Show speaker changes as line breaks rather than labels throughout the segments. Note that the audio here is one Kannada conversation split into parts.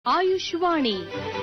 ಆಯುಷ್ವಾಣಿ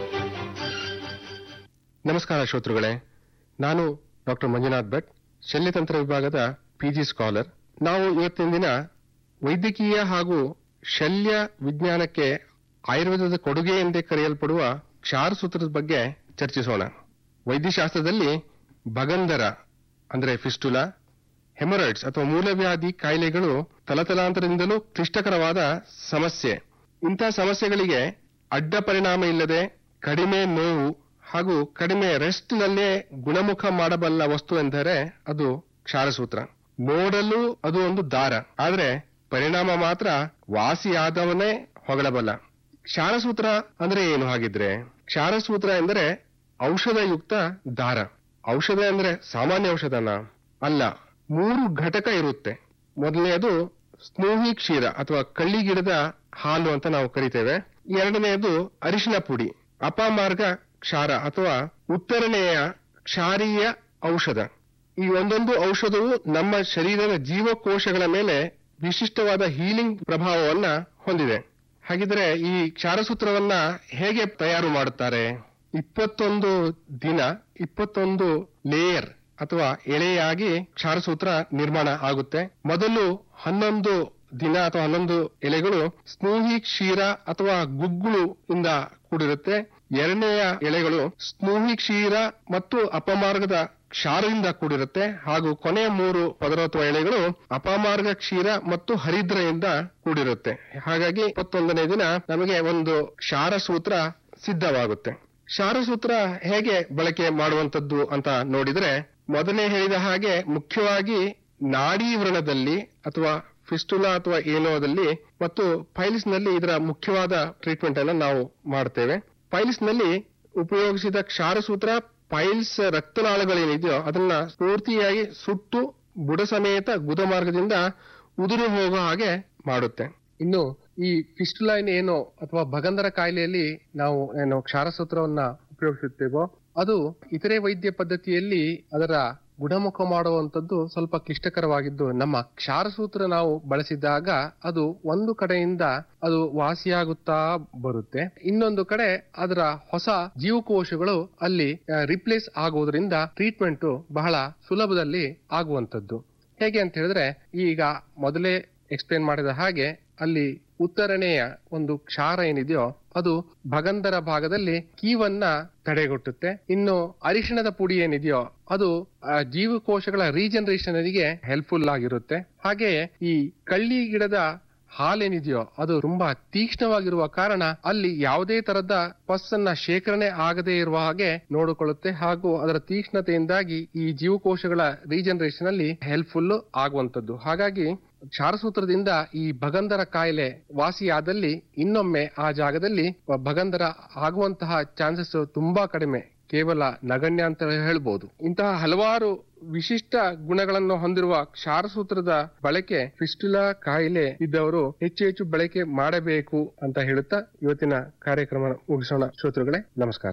ನಮಸ್ಕಾರ ಶ್ರೋತೃಗಳೇ ನಾನು ಡಾಕ್ಟರ್ ಮಂಜುನಾಥ್ ಭಟ್ ಶಲ್ಯತಂತ್ರ ವಿಭಾಗದ ಪಿಜಿ ಸ್ಕಾಲರ್ ನಾವು ಇವತ್ತಿನ ದಿನ ವೈದ್ಯಕೀಯ ಹಾಗೂ ಶಲ್ಯ ವಿಜ್ಞಾನಕ್ಕೆ ಆಯುರ್ವೇದದ ಕೊಡುಗೆ ಎಂದೇ ಕರೆಯಲ್ಪಡುವ ಕ್ಷಾರಸೂತ್ರದ ಬಗ್ಗೆ ಚರ್ಚಿಸೋಣ ವೈದ್ಯಶಾಸ್ತ್ರದಲ್ಲಿ ಭಗಂಧರ ಅಂದ್ರೆ ಫಿಸ್ಟುಲಾ ಹೆಮರಾಯ್ಡ್ಸ್ ಅಥವಾ ಮೂಲವ್ಯಾಧಿ ಕಾಯಿಲೆಗಳು ತಲತಲಾಂತರದಿಂದಲೂ ಕ್ಲಿಷ್ಟಕರವಾದ ಸಮಸ್ಯೆ ಇಂತಹ ಸಮಸ್ಯೆಗಳಿಗೆ ಅಡ್ಡ ಪರಿಣಾಮ ಇಲ್ಲದೆ ಕಡಿಮೆ ನೋವು ಹಾಗೂ ಕಡಿಮೆ ರೆಸ್ಟ್ ನಲ್ಲೇ ಗುಣಮುಖ ಮಾಡಬಲ್ಲ ವಸ್ತು ಎಂದರೆ ಅದು ಕ್ಷಾರಸೂತ್ರ ನೋಡಲು ಅದು ಒಂದು ದಾರ ಆದ್ರೆ ಪರಿಣಾಮ ಮಾತ್ರ ವಾಸಿಯಾದವನೇ ಹೊಗಳಬಲ್ಲ ಕ್ಷಾರಸೂತ್ರ ಅಂದ್ರೆ ಏನು ಹಾಗಿದ್ರೆ ಕ್ಷಾರಸೂತ್ರ ಎಂದರೆ ಔಷಧಯುಕ್ತ ದಾರ ಔಷಧ ಅಂದ್ರೆ ಸಾಮಾನ್ಯ ಔಷಧನ ಅಲ್ಲ ಮೂರು ಘಟಕ ಇರುತ್ತೆ ಮೊದಲನೆಯದು ಸ್ನೂಹಿ ಕ್ಷೀರ ಅಥವಾ ಕಳ್ಳಿ ಗಿಡದ ಹಾಲು ಅಂತ ನಾವು ಕರಿತೇವೆ ಎರಡನೆಯದು ಅರಿಶಿನ ಪುಡಿ ಅಪಮಾರ್ಗ ಕ್ಷಾರ ಅಥವಾ ಉತ್ತರಣೆಯ ಕ್ಷಾರೀಯ ಔಷಧ ಈ ಒಂದೊಂದು ಔಷಧವು ನಮ್ಮ ಶರೀರದ ಜೀವಕೋಶಗಳ ಮೇಲೆ ವಿಶಿಷ್ಟವಾದ ಹೀಲಿಂಗ್ ಪ್ರಭಾವವನ್ನ ಹೊಂದಿದೆ ಹಾಗಿದ್ರೆ ಈ ಕ್ಷಾರಸೂತ್ರವನ್ನ ಹೇಗೆ ತಯಾರು ಮಾಡುತ್ತಾರೆ ಇಪ್ಪತ್ತೊಂದು ದಿನ ಇಪ್ಪತ್ತೊಂದು ಲೇಯರ್ ಅಥವಾ ಎಳೆಯಾಗಿ ಕ್ಷಾರಸೂತ್ರ ನಿರ್ಮಾಣ ಆಗುತ್ತೆ ಮೊದಲು ಹನ್ನೊಂದು ದಿನ ಅಥವಾ ಹನ್ನೊಂದು ಎಲೆಗಳು ಸ್ನೂಹಿ ಕ್ಷೀರ ಅಥವಾ ಗುಗ್ಗುಳು ಇಂದ ಕೂಡಿರುತ್ತೆ ಎರಡನೆಯ ಎಲೆಗಳು ಸ್ನೂಹಿ ಕ್ಷೀರ ಮತ್ತು ಅಪಮಾರ್ಗದ ಕ್ಷಾರದಿಂದ ಕೂಡಿರುತ್ತೆ ಹಾಗೂ ಕೊನೆಯ ಮೂರು ಪದರ ಅಥವಾ ಎಲೆಗಳು ಅಪಮಾರ್ಗ ಕ್ಷೀರ ಮತ್ತು ಹರಿದ್ರೆಯಿಂದ ಕೂಡಿರುತ್ತೆ ಹಾಗಾಗಿ ಇಪ್ಪತ್ತೊಂದನೇ ದಿನ ನಮಗೆ ಒಂದು ಕ್ಷಾರ ಸೂತ್ರ ಸಿದ್ಧವಾಗುತ್ತೆ ಕ್ಷಾರಸೂತ್ರ ಹೇಗೆ ಬಳಕೆ ಮಾಡುವಂತದ್ದು ಅಂತ ನೋಡಿದ್ರೆ ಮೊದಲೇ ಹೇಳಿದ ಹಾಗೆ ಮುಖ್ಯವಾಗಿ ನಾಡಿ ವ್ರಣದಲ್ಲಿ ಅಥವಾ ಫಿಸ್ಟುಲಾ ಅಥವಾ ಏನೋದಲ್ಲಿ ಮತ್ತು ಪೈಲ್ಸ್ ನಲ್ಲಿ ಇದರ ಮುಖ್ಯವಾದ ಟ್ರೀಟ್ಮೆಂಟ್ ಅನ್ನು ನಾವು ಮಾಡ್ತೇವೆ ಪೈಲ್ಸ್ ನಲ್ಲಿ ಉಪಯೋಗಿಸಿದ ಕ್ಷಾರಸೂತ್ರ ಪೈಲ್ಸ್ ರಕ್ತನಾಳಗಳೇನಿದೆಯೋ ಅದನ್ನ ಪೂರ್ತಿಯಾಗಿ ಸುಟ್ಟು ಬುಡ ಸಮೇತ ಗುದಮಾರ್ಗದಿಂದ ಉದುರು ಹೋಗೋ ಹಾಗೆ ಮಾಡುತ್ತೆ ಇನ್ನು ಈ ಫಿಸ್ಟುಲೈನ್ ಏನೋ ಅಥವಾ ಭಗಂಧರ ಕಾಯಿಲೆಯಲ್ಲಿ ನಾವು ಏನು ಕ್ಷಾರಸೂತ್ರವನ್ನ ಉಪಯೋಗಿಸುತ್ತೇವೋ ಅದು ಇತರೆ ವೈದ್ಯ ಪದ್ಧತಿಯಲ್ಲಿ ಅದರ ಗುಣಮುಖ ಮಾಡುವಂತದ್ದು ಸ್ವಲ್ಪ ಕ್ಲಿಷ್ಟಕರವಾಗಿದ್ದು ನಮ್ಮ ಕ್ಷಾರಸೂತ್ರ ನಾವು ಬಳಸಿದಾಗ ಅದು ಒಂದು ಕಡೆಯಿಂದ ಅದು ವಾಸಿಯಾಗುತ್ತಾ ಬರುತ್ತೆ ಇನ್ನೊಂದು ಕಡೆ ಅದರ ಹೊಸ ಜೀವಕೋಶಗಳು ಅಲ್ಲಿ ರಿಪ್ಲೇಸ್ ಆಗುವುದರಿಂದ ಟ್ರೀಟ್ಮೆಂಟ್ ಬಹಳ ಸುಲಭದಲ್ಲಿ ಆಗುವಂತದ್ದು ಹೇಗೆ ಅಂತ ಹೇಳಿದ್ರೆ ಈಗ ಮೊದಲೇ ಎಕ್ಸ್ಪ್ಲೇನ್ ಮಾಡಿದ ಹಾಗೆ ಅಲ್ಲಿ ಉತ್ತರಣೆಯ ಒಂದು ಕ್ಷಾರ ಏನಿದೆಯೋ ಅದು ಭಗಂಧರ ಭಾಗದಲ್ಲಿ ಕೀವನ್ನ ತಡೆಗಟ್ಟುತ್ತೆ ಇನ್ನು ಅರಿಶಿಣದ ಪುಡಿ ಏನಿದೆಯೋ ಅದು ಆ, ಜೀವಕೋಶಗಳ ರೀಜನರೇಷನ್ ಗೆ ಹೆಲ್ಪ್ಫುಲ್ ಆಗಿರುತ್ತೆ ಹಾಗೆಯೇ ಈ ಕಳ್ಳಿ ಗಿಡದ ಹಾಲೇನಿದೆಯೋ ಅದು ತುಂಬಾ ತೀಕ್ಷ್ಣವಾಗಿರುವ ಕಾರಣ ಅಲ್ಲಿ ಯಾವುದೇ ತರದ ಪಸ್ಸನ್ನ ಶೇಖರಣೆ ಆಗದೇ ಇರುವ ಹಾಗೆ ನೋಡಿಕೊಳ್ಳುತ್ತೆ ಹಾಗೂ ಅದರ ತೀಕ್ಷ್ಣತೆಯಿಂದಾಗಿ ಈ ಜೀವಕೋಶಗಳ ರೀಜನರೇಷನ್ ಅಲ್ಲಿ ಹೆಲ್ಪ್ಫುಲ್ ಆಗುವಂತದ್ದು ಹಾಗಾಗಿ ಕ್ಷಾರಸೂತ್ರದಿಂದ ಈ ಭಗಂಧರ ಕಾಯಿಲೆ ವಾಸಿಯಾದಲ್ಲಿ ಇನ್ನೊಮ್ಮೆ ಆ ಜಾಗದಲ್ಲಿ ಭಗಂಧರ ಆಗುವಂತಹ ಚಾನ್ಸಸ್ ತುಂಬಾ ಕಡಿಮೆ ಕೇವಲ ನಗಣ್ಯ ಅಂತ ಹೇಳ್ಬೋದು ಇಂತಹ ಹಲವಾರು ವಿಶಿಷ್ಟ ಗುಣಗಳನ್ನು ಹೊಂದಿರುವ ಕ್ಷಾರಸೂತ್ರದ ಬಳಕೆ ಫಿಸ್ಟುಲಾ ಕಾಯಿಲೆ ಇದ್ದವರು ಹೆಚ್ಚು ಹೆಚ್ಚು ಬಳಕೆ ಮಾಡಬೇಕು ಅಂತ ಹೇಳುತ್ತಾ ಇವತ್ತಿನ ಕಾರ್ಯಕ್ರಮ ಮುಗಿಸೋಣ ಶ್ರೋತೃಗಳೇ ನಮಸ್ಕಾರ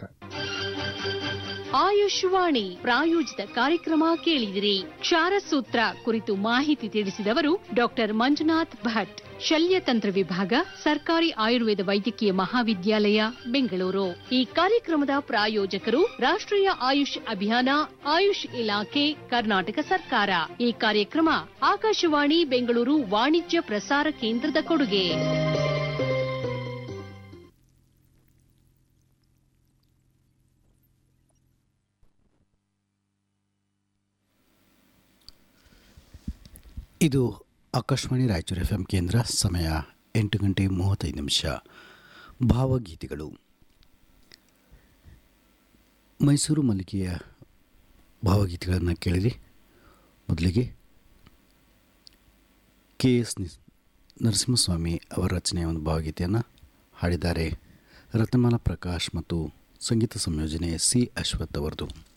ಆಯುಷ್ವಾಣಿ ಪ್ರಾಯೋಜಿತ ಕಾರ್ಯಕ್ರಮ ಕೇಳಿದಿರಿ ಕ್ಷಾರಸೂತ್ರ ಕುರಿತು ಮಾಹಿತಿ ತಿಳಿಸಿದವರು ಡಾಕ್ಟರ್ ಮಂಜುನಾಥ್ ಭಟ್ ಶಲ್ಯತಂತ್ರ ವಿಭಾಗ ಸರ್ಕಾರಿ ಆಯುರ್ವೇದ ವೈದ್ಯಕೀಯ ಮಹಾವಿದ್ಯಾಲಯ ಬೆಂಗಳೂರು ಈ ಕಾರ್ಯಕ್ರಮದ ಪ್ರಾಯೋಜಕರು ರಾಷ್ಟ್ರೀಯ ಆಯುಷ್ ಅಭಿಯಾನ ಆಯುಷ್ ಇಲಾಖೆ ಕರ್ನಾಟಕ ಸರ್ಕಾರ ಈ ಕಾರ್ಯಕ್ರಮ ಆಕಾಶವಾಣಿ ಬೆಂಗಳೂರು ವಾಣಿಜ್ಯ ಪ್ರಸಾರ ಕೇಂದ್ರದ ಕೊಡುಗೆ
ಇದು ಆಕಾಶವಾಣಿ ರಾಯಚೂರು ಎಫ್ ಎಂ ಕೇಂದ್ರ ಸಮಯ ಎಂಟು ಗಂಟೆ ಮೂವತ್ತೈದು ನಿಮಿಷ ಭಾವಗೀತೆಗಳು ಮೈಸೂರು ಮಲ್ಲಿಗೆಯ ಭಾವಗೀತೆಗಳನ್ನು ಕೇಳಿರಿ ಮೊದಲಿಗೆ ಕೆ ಎಸ್ ನಿ- ನರಸಿಂಹಸ್ವಾಮಿ ಅವರ ರಚನೆಯ ಒಂದು ಭಾವಗೀತೆಯನ್ನು ಹಾಡಿದ್ದಾರೆ ರತ್ನಮಾಲಾ ಪ್ರಕಾಶ್ ಮತ್ತು ಸಂಗೀತ ಸಂಯೋಜನೆ ಸಿ ಅಶ್ವಥ್ ಅವರದು